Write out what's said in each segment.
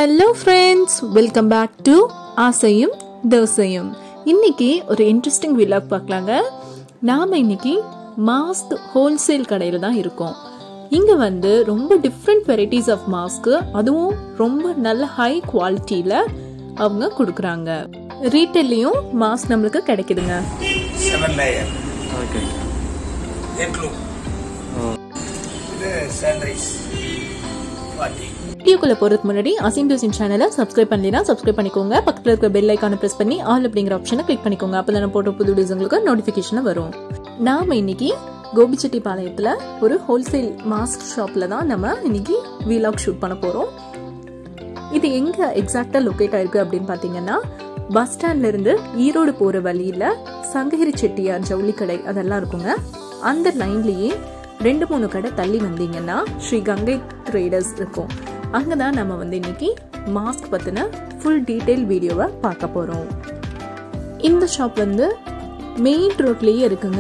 Hello friends welcome back to ஆசையும் தோசையும் இன்னைக்கு ஒரு இன்ட்ரெஸ்டிங் விலாக் பார்க்கலாங்க நாம் இன்னைக்கு மாஸ்க் ஹோல்சேல் கடையில் தான் இருக்கோம் இங்கே வந்து ரொம்ப டிஃப்ரெண்ட் வெரைட்டிஸ் ஆஃப் மாஸ்க்கு அதுவும் ரொம்ப நல்ல ஹை குவாலிட்டியில் அவங்க கொடுக்குறாங்க ரீட்டெயிலையும் மாஸ்க் நம்மளுக்கு கிடைக்குதுங்க செவன் லேயர் ஓகே ஹெட்லூம் இது சன்ரைஸ் பார்ட்டி வீடியோக்குள்ள போறதுக்கு முன்னாடி அசீம் தோசின் சேனலை சப்ஸ்கிரைப் பண்ணலைன்னா சப்ஸ்கிரைப் பண்ணிக்கோங்க பக்கத்தில் இருக்க பெல் ஐக்கானை பிரஸ் பண்ணி ஆல் அப்படிங்கிற ஆப்ஷனை கிளிக் பண்ணிக்கோங்க அப்போ நான் போட்ட புது வீடியோஸ் உங்களுக்கு நோட்டிஃபிகேஷன் வரும் நாம இன்னைக்கு கோபிச்செட்டிப்பாளையத்தில் ஒரு ஹோல்சேல் மாஸ்க் ஷாப்பில் தான் நம்ம இன்னைக்கு வீலாக் ஷூட் பண்ண போகிறோம் இது எங்கே எக்ஸாக்டாக லொக்கேட் ஆயிருக்கு அப்படின்னு பார்த்தீங்கன்னா பஸ் ஸ்டாண்ட்ல இருந்து ஈரோடு போகிற வழியில் சங்ககிரி செட்டியார் ஜவுளி கடை அதெல்லாம் இருக்குங்க அந்த லைன்லேயே ரெண்டு மூணு கடை தள்ளி வந்தீங்கன்னா ஸ்ரீ கங்கை ட்ரேடர்ஸ் இருக்கும் அங்கே தான் நம்ம வந்து இன்னைக்கு மாஸ்க் பற்றின ஃபுல் டீட்டெயில் வீடியோவை பார்க்க போகிறோம் இந்த ஷாப் வந்து மெயின் ரோட்லேயே இருக்குங்க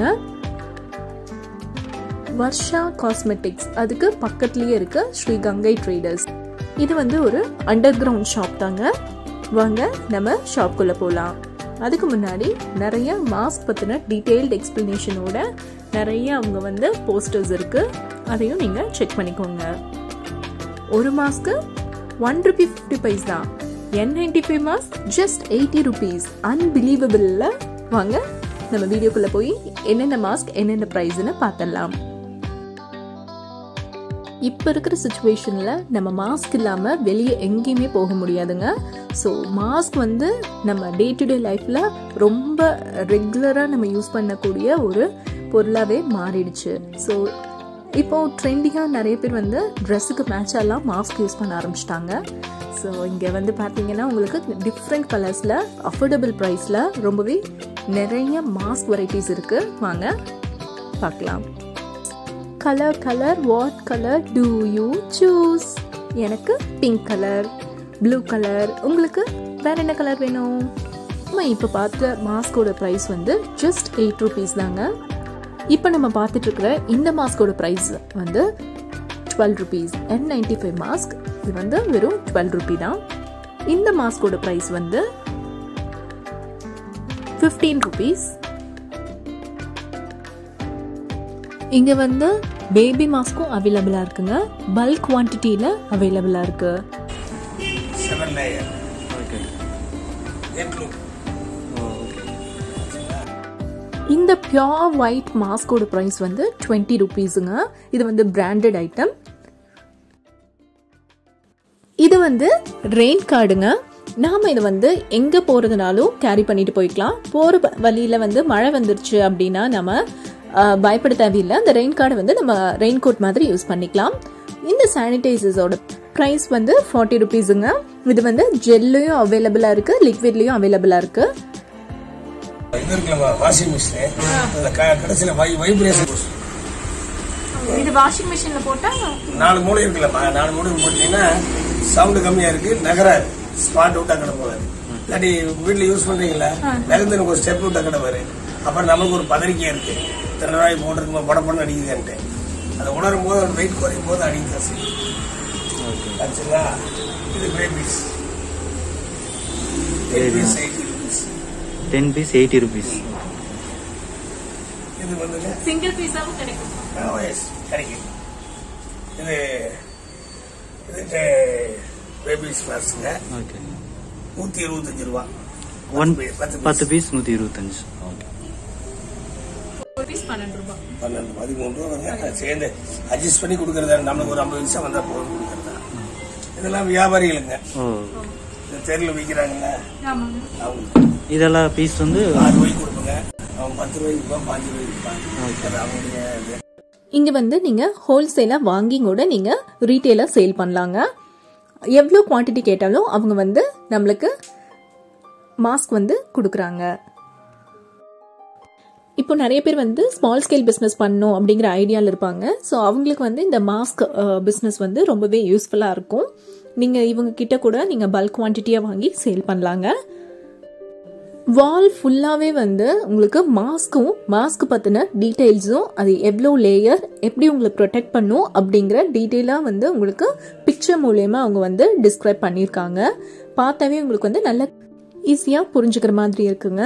வர்ஷா காஸ்மெட்டிக்ஸ் அதுக்கு பக்கத்துலேயே இருக்கு ஸ்ரீ கங்கை ட்ரேடர்ஸ் இது வந்து ஒரு அண்டர் கிரவுண்ட் ஷாப் தாங்க வாங்க நம்ம ஷாப்குள்ளே போகலாம் அதுக்கு முன்னாடி நிறைய மாஸ்க் பற்றின டீட்டெயில்டு எக்ஸ்பிளனேஷனோட நிறைய அவங்க வந்து போஸ்டர்ஸ் இருக்கு அதையும் நீங்கள் செக் பண்ணிக்கோங்க ஒரு மாஸ்க்கு ஒன் ருபி ஃபிஃப்டி பைஸ் தான் N ninety five mask just eighty rupees அன்பிலீவபிளில் வாங்க நம்ம வீடியோக்குள்ளே போய் என்னென்ன மாஸ்க் என்னென்ன ப்ரைஸ்னு பார்த்துடலாம் இப்போ இருக்கிற சுச்சுவேஷனில் நம்ம மாஸ்க் இல்லாமல் வெளியே எங்கேயுமே போக முடியாதுங்க ஸோ மாஸ்க் வந்து நம்ம டே டு டே லைஃப்பில் ரொம்ப ரெகுலராக நம்ம யூஸ் பண்ணக்கூடிய ஒரு பொருளாகவே மாறிடுச்சு ஸோ இப்போ ட்ரெண்டிங்காக நிறைய பேர் வந்து ட்ரெஸ்ஸுக்கு மேட்சாலாம் மாஸ்க் யூஸ் பண்ண ஆரம்பிச்சிட்டாங்க ஸோ இங்கே வந்து பார்த்தீங்கன்னா உங்களுக்கு டிஃப்ரெண்ட் கலர்ஸில் அஃபோர்டபுள் ப்ரைஸில் ரொம்பவே நிறைய மாஸ்க் வெரைட்டிஸ் இருக்குது வாங்க பார்க்கலாம் colour colour what colour do you choose எனக்கு பிங்க் கலர் ப்ளூ கலர் உங்களுக்கு வேற என்ன கலர் வேணும் நம்ம இப்போ பார்த்த மாஸ்கோட ப்ரைஸ் வந்து ஜஸ்ட் எயிட் ருபீஸ் தாங்க இப்போ நம்ம பார்த்துட்டு இருக்கிற இந்த மாஸ்கோட ப்ரைஸ் வந்து twelve rupees N ninety five mask இது வந்து வெறும் டுவெல் ருபி தான் இந்த மாஸ்கோட ப்ரைஸ் வந்து ஃபிஃப்டீன் ருபீஸ் இங்கே வந்து பேபி மாஸ்க்கும் அவைலபிளாக இருக்குங்க பல்க் குவான்டிட்டியில் அவைலபிளாக இருக்கு செவன் லேயர் ஓகே ஹெட்லூம் ஓகே இந்த பியோர் ஒயிட் மாஸ்கோட ப்ரைஸ் வந்து டுவெண்ட்டி ருபீஸுங்க இது வந்து பிராண்டட் ஐட்டம் இது வந்து ரெயின் கார்டுங்க நாம இது வந்து எங்க போறதுனாலும் கேரி பண்ணிட்டு போய்க்கலாம் போற ப- வழியில வந்து மழை வந்துருச்சு அப்படின்னா நம்ம அஹ், பயப்பட தேவையில்லை அந்த ரெயின் கார்டை வந்து நம்ம ரெயின் கோட் மாதிரி யூஸ் பண்ணிக்கலாம் இந்த சானிடைசர்ஸோட ப்ரைஸ் வந்து ஃபார்ட்டி ருபீஸுங்க இது வந்து ஜெல்லையும் அவைலபிளாக இருக்கு லிக்விட்லையும் அவைலபிளாக இருக்கு இது இருக்குல்ல வாஷிங் மிஷின் அந்த க- கடைசியில வை வைப்ரேஷன் இது வாஷிங் மிஷின்ல போட்டா நாலு மூளை இருக்குல்லம்மா நாலு மூளை போட்டீங்கன்னா சவுண்ட் கம்மியா இருக்கு நகராது ஸ்பாட் விட்டா கடை போகாது இல்லாட்டி வீட்டுல யூஸ் பண்றீங்களா நகர்ந்து ஒரு ஸ்டெப் விட்டா கடை வரு அப்புறம் நமக்கு ஒரு பதறிக்கை இருக்கு இத்தனை ரூபாய் போட்டிருக்கும் பட படம் அடிக்குதுன்ட்டு அதை உணரும் போது வெயிட் குறையும் போது அடிக்க செய்யும் ஓகே ஆச்சுங்களா இது babies babies eighty rupees ten piece eighty rupees இது வந்துங்க சிங்கிள் பீஸாவும் கிடைக்கும் எஸ் கிடைக்கும் இது இது பேபிஸ் கிளாஸுங்க ஓகே நூத்தி இருபத்தஞ்சு ரூபா ஒன் பத்து piece. பத்து பீஸ் நூற்றி இருபத்தஞ்சு ஓகே ஒரு பீஸ் பன்னெண்டு ரூபாய் பன்னெண்டு பதிமூணு ரூபா வருங்க சேர்ந்து அட்ஜஸ்ட் பண்ணி கொடுக்கறதா நம்மளுக்கு ஒரு ஐம்பது நிமிஷம் வந்தா போதும் கொடுக்கறதா இதெல்லாம் வியாபாரிகளுங்க ஓ இந்த தெருவில் விற்கிறாங்கல்ல ஆமாங்க அவங்களுக்கு இதெல்லாம் பீஸ் வந்து ஆறு ரூபாய்க்கு கொடுப்போங்க அவன் பத்து ரூபாய்க்கு விற்பான் பாஞ்சு ரூபாய்க்கு விற்பான் அது அவங்களுடைய இது. இங்கே வந்து நீங்கள் ஹோல்சேலாக வாங்கி கூட நீங்கள் ரீட்டெயிலாக சேல் பண்ணலாங்க எவ்வளோ குவாண்டிட்டி கேட்டாலும் அவங்க வந்து நம்மளுக்கு மாஸ்க் வந்து கொடுக்குறாங்க இப்போ நிறைய பேர் வந்து ஸ்மால் ஸ்கேல் பிஸ்னஸ் பண்ணணும் அப்படிங்கிற ஐடியாவில் இருப்பாங்க ஸோ அவங்களுக்கு வந்து இந்த மாஸ்க் பிஸ்னஸ் வந்து ரொம்பவே யூஸ்ஃபுல்லாக இருக்கும் நீங்கள் இவங்க கிட்ட கூட நீங்கள் பல்க் குவான்டிட்டியாக வாங்கி சேல் பண்ணலாங்க வால் ஃபுல்லாகவே வந்து உங்களுக்கு மாஸ்க்கும் மாஸ்க் பற்றின டீட்டெயில்ஸும் அது எவ்வளோ லேயர் எப்படி உங்களை ப்ரொடெக்ட் பண்ணும் அப்படிங்கிற டீட்டெயிலாக வந்து உங்களுக்கு பிக்சர் பிக்சர் மூலயமா அவங்க வந்து டிஸ்கிரைப் பண்ணியிருக்காங்க பார்த்தாவே உங்களுக்கு வந்து நல்ல ஈஸியாக புரிஞ்சுக்கிற மாதிரி இருக்குங்க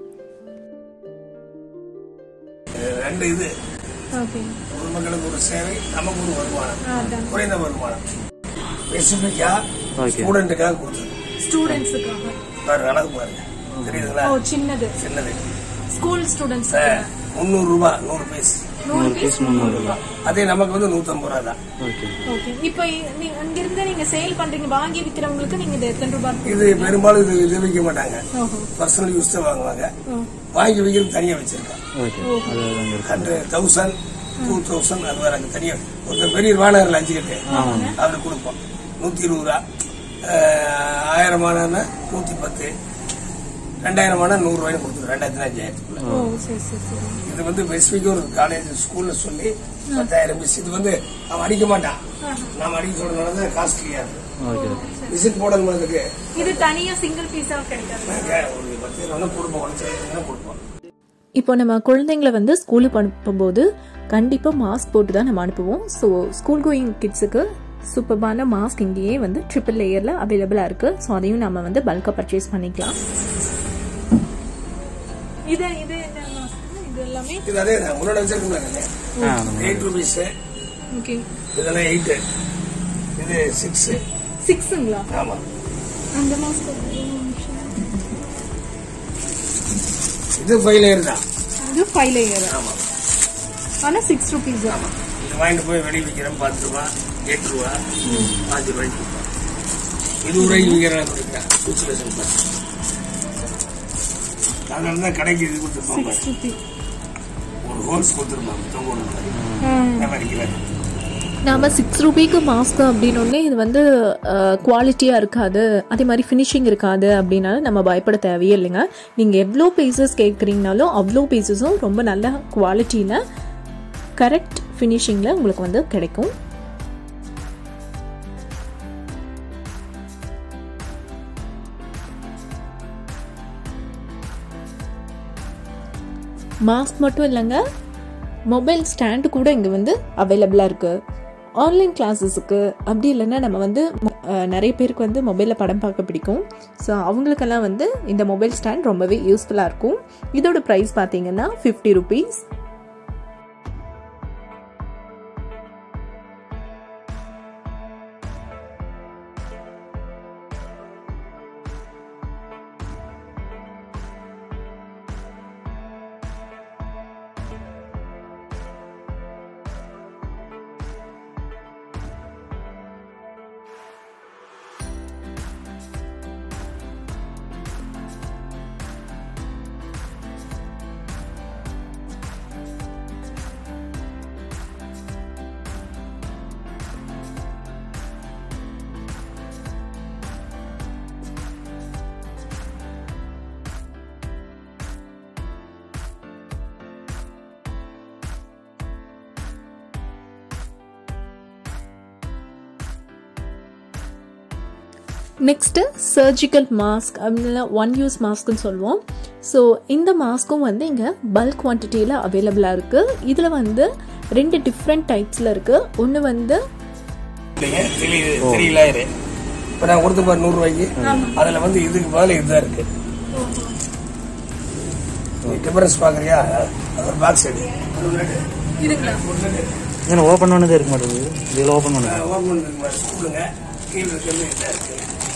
இது ரெண்டு இது ஓகே பொதுமக்களுக்கு ஒரு சேவை நமக்கு ஒரு வருமானம் குறைந்த வருமானம் ஸ்பெசிபிக்கா Okay. ஸ்டூடெண்ட்டுக்காக கொடுத்தது ஸ்டூடெண்ட்ஸுக்காக பாருங்க அளவு பாருங்க தெரியுதுங்களா ஓ சின்னது சின்னது ஸ்கூல் ஸ்டூடெண்ட்ஸ் முந்நூறு ரூபாய் நூறு பீஸ் நூறு பீஸ் முந்நூறு ரூபாய் அதே நமக்கு வந்து நூத்தம்பது ரூபா தான் ஓகே ஓகே இப்போ நீங்க அங்கிருந்து நீங்க சேல் பண்றீங்க வாங்கி விக்கிறவங்களுக்கு நீங்க இது எத்தனை ரூபாய் இது பெரும்பாலும் இது இது விற்க மாட்டாங்க ஓஹோ பர்சனல் யூஸ் தான் வாங்குவாங்க ஓ. வாங்கி விற்கிறது தனியா வச்சிருக்கேன் ஓகே அது அங்கே இருக்கு ஹண்ட்ரட் தௌசண்ட் டூ தௌசண்ட் அது வேற அங்க தனியா ஒரு பெரிய வானகரில் அஞ்சு கட்டு அவருக்கு கொடுப்போம் நூத்தி இருபது ரூபா அஹ், ஆயிரம் ஆனா நூத்தி பத்து ரெண்டாயிரம் ஆனா நூறு ரூபாய்னு கொடுத்துருவோம் ரெண்டாயிரத்தி அஞ்சாயிரத்துக்குள்ள ஓ சரி சரி சரி இது வந்து ஸ்பெசிஃபிக்கா ஒரு காலேஜ் ஸ்கூல்ல சொல்லி பத்தாயிரம் மிஸ் இது வந்து அவன் அடிக்க மாட்டான் நாம அடிக்க சொல்றதுனால தான் காஸ்ட்லியா இருக்கு ஓகே விசிட் போடணும் அதுக்கு இது தனியா சிங்கிள் பீஸா கிடைக்காது நாங்க ஒரு பத்து ரூபா கொடுப்போம் உடச்சு கொடுப்போம் இப்போ நம்ம குழந்தைங்களை வந்து ஸ்கூலுக்கு அனுப்பும்போது கண்டிப்பாக மாஸ்க் போட்டு தான் நம்ம அனுப்புவோம் ஸோ ஸ்கூல் கோயிங் கிட்ஸுக்கு சூப்பர்பான மாஸ்க் இங்கேயே வந்து ட்ரிபிள் லேயரில் அவைலபிளாக இருக்குது ஸோ அதையும் நம்ம வந்து பல்காக பர்ச்சேஸ் பண்ணிக்கலாம் இது இது என்ன மாஸ்க் இது எல்லாமே இது அதே தான் முன்னாடி வச்சிருக்கோம்ல ஆ நம்ம எயிட் ருபீஸ் ஓகே இதெல்லாம் எயிட் இது சிக்ஸ் சிக்ஸுங்களா ஆமா அந்த மாஸ்க் இது ஃபைவ் லேயர் தான் இது ஃபைவ் லேயர் ஆமா ஆனால் சிக்ஸ் ருபீஸ் ஆமா இது வாங்கிட்டு போய் வெளியே விற்கிறேன் பத்து ரூபா எட்டு ரூபா பாஞ்சு ரூபாய்க்கு விற்பேன். இருபது ரூபாய்க்கு விற்கிறேன் கொடுக்குறேன் இன்சுலேஷன் பாஸ் அதனால தான் கடைக்கு இது கொடுத்துருப்பாங்க சிக்ஸ் ருபீஸ் ஒரு ஹோல்ஸ் கொடுத்துருப்பாங்க தொங்கோடு இந்த மாதிரி கிலோ நாம் சிக்ஸ் ருபீக்கு மாஸ்க் அப்படின்னோடனே இது வந்து குவாலிட்டியாக இருக்காது அதே மாதிரி ஃபினிஷிங் இருக்காது அப்படின்னாலும் நம்ம பயப்பட தேவையே இல்லைங்க நீங்கள் எவ்வளோ பீசஸ் கேட்குறீங்கனாலும் அவ்வளோ பீசஸும் ரொம்ப நல்ல குவாலிட்டியில் கரெக்ட் ஃபினிஷிங்கில் உங்களுக்கு வந்து கிடைக்கும் மாஸ்க் மட்டும் இல்லைங்க மொபைல் ஸ்டாண்டு கூட இங்கே வந்து அவைலபிளாக இருக்குது ஆன்லைன் கிளாஸஸுக்கு அப்படி இல்லைன்னா நம்ம வந்து அஹ், நிறைய பேருக்கு வந்து மொபைலில் படம் பார்க்க பிடிக்கும் ஸோ அவங்களுக்கெல்லாம் வந்து இந்த மொபைல் ஸ்டாண்ட் ரொம்பவே யூஸ்ஃபுல்லாக இருக்கும் இதோட ப்ரைஸ் பார்த்தீங்கன்னா fifty rupees next surgical mask அப்படின்னா ஒன் யூஸ் மாஸ்க்னு சொல்லுவோம் ஸோ இந்த மாஸ்க்கும் வந்து இங்கே பல்க் குவான்டிட்டியில் அவைலபிளாக இருக்குது இதில் வந்து ரெண்டு டிஃப்ரெண்ட் டைப்ஸில் இருக்குது ஒன்று வந்து இல்லைங்க தெரியுது தெரியலாயிரு இப்போ நான் கொடுத்த பாரு நூறு ரூபாய்க்கு அதில் வந்து இதுக்கு பதில் இதுதான் இருக்கு நீ டிஃபரன்ஸ் பார்க்குறியா அது ஒரு பாக்ஸ் எடு இதுங்களா இதில் ஓப்பன் பண்ணதே இருக்க மாட்டேங்குது இதில் ஓப்பன் பண்ணது ஓப்பன் இருக்கு பாரு ஸ்கூலுங்க கீழே இருக்கிறது இதாக இருக்கு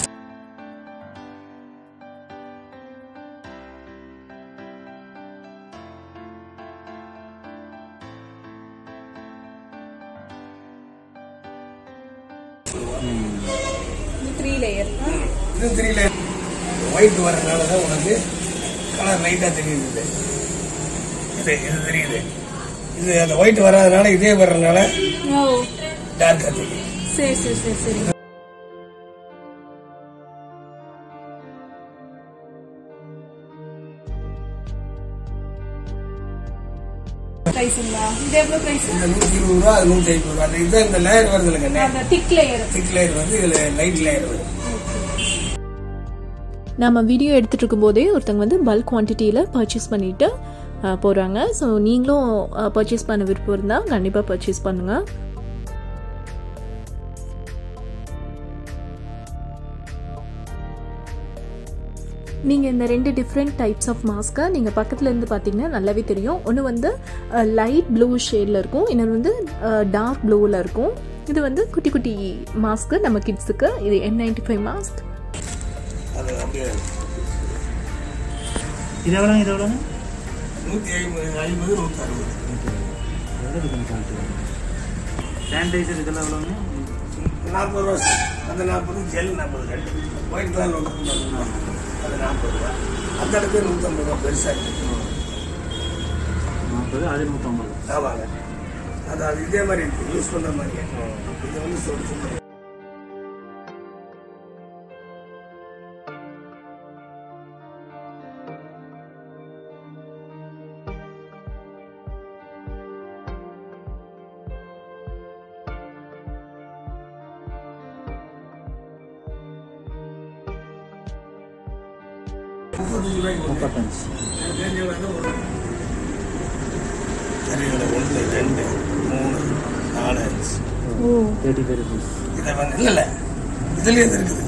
த்ரீ லேயர் இது தெரியல ஒயிட் வரதுனால தான் உனக்கு கலர் லைட்டாக தெரியுது இது இது இது தெரியுது இது அந்த ஒயிட் வராதனால இதே வர்றதுனால ஓ டார்க்காக தெரியும் சரி சரி சரி சரி பிரைஸுங்களா இது எவ்வளோ பிரைஸ் இந்த நூற்றி இருபது ரூபா அது நூற்றி ஐம்பது ரூபா அந்த இதுதான் இந்த லேயர் வருது இல்லைங்க அந்த திக் லேயர் திக் லேயர் வந்து இதில் லைட் லேயர் வருது நம்ம வீடியோ எடுத்துட்டு இருக்கும்போதே ஒருத்தவங்க வந்து பல்க் குவான்டிட்டியில் பர்ச்சேஸ் பண்ணிட்டு அஹ், போறாங்க ஸோ நீங்களும் பர்ச்சேஸ் பண்ண விருப்பம் இருந்தால் கண்டிப்பாக பர்ச்சேஸ் பண்ணுங்க நீங்கள் இந்த ரெண்டு டிஃப்ரெண்ட் டைப்ஸ் ஆஃப் மாஸ்க்கை நீங்கள் பக்கத்தில் இருந்து பார்த்தீங்கன்னா நல்லாவே தெரியும் ஒன்று வந்து லைட் ப்ளூ ஷேடில் இருக்கும் இன்னொன்று வந்து டார்க் ப்ளூவில் இருக்கும் இது வந்து குட்டி குட்டி மாஸ்க்கு நம்ம கிட்ஸுக்கு இது என் நைன்டி ஃபைவ் மாஸ்க் அது அப்படியே இது எவ்வளோங்க இது எவ்வளோங்க நூற்றி ஐம்பது ஐம்பது நூற்றி அறுபது சானிடைசர் இதெல்லாம் எவ்வளோங்க நாற்பது ரூபா சார். அந்த நாற்பது ஜெல் நாற்பது ரெண்டு ஒயிட் கலர் ஒன்று அது நாற்பது ரூபா அந்த இடத்துல நூற்றம்பது ரூபா பெருசாக இருக்கு நாற்பது அது நூற்றம்பது ஆமாங்க அது அது இதே மாதிரி இருக்கு யூஸ் பண்ணுற மாதிரி இது வந்து சொல்லி சொல்லுங்க முப்பத்தஞ்சு ரூபாய்க்கு ஒன்று. முப்பத்தஞ்சு எனக்கு தெரிஞ்ச வந்து ஒரு தெரியல ஒன்று ரெண்டு மூணு நாலு அஞ்சு ஓ தேர்ட்டி ஃபைவ் ருபீஸ் இதை வந்து இல்லை இல்லை இதுலேயே இது இருக்குது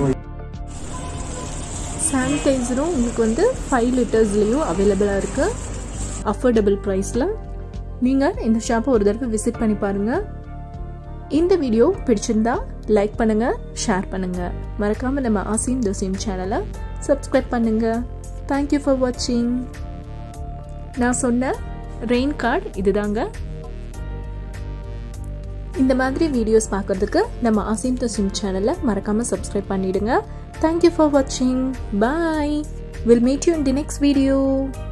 சானிடைசரும் உங்களுக்கு வந்து ஃபைவ் லிட்டர்ஸ்லேயும் அவைலபிளாக இருக்குது அஃபோர்டபுள் ப்ரைஸில் நீங்கள் இந்த ஷாப்பை ஒரு தடவை விசிட் பண்ணி பாருங்கள் இந்த வீடியோ பிடிச்சிருந்தா லைக் பண்ணுங்கள் ஷேர் பண்ணுங்கள் மறக்காமல் நம்ம ஆசிம் தோசிம் சேனலை சப்ஸ்கிரைப் பண்ணுங்கள் தேங்க்யூ ஃபார் வாட்சிங் நான் சொன்ன ரெயின் கார்டு இதுதாங்க இந்த மாதிரி வீடியோஸ் பார்க்கறதுக்கு நம்ம அசீம் தசிம் சேனலை மறக்காமல் சப்ஸ்கிரைப் பண்ணிடுங்க தேங்க்யூ ஃபார் வாட்சிங் bye will meet you in the next video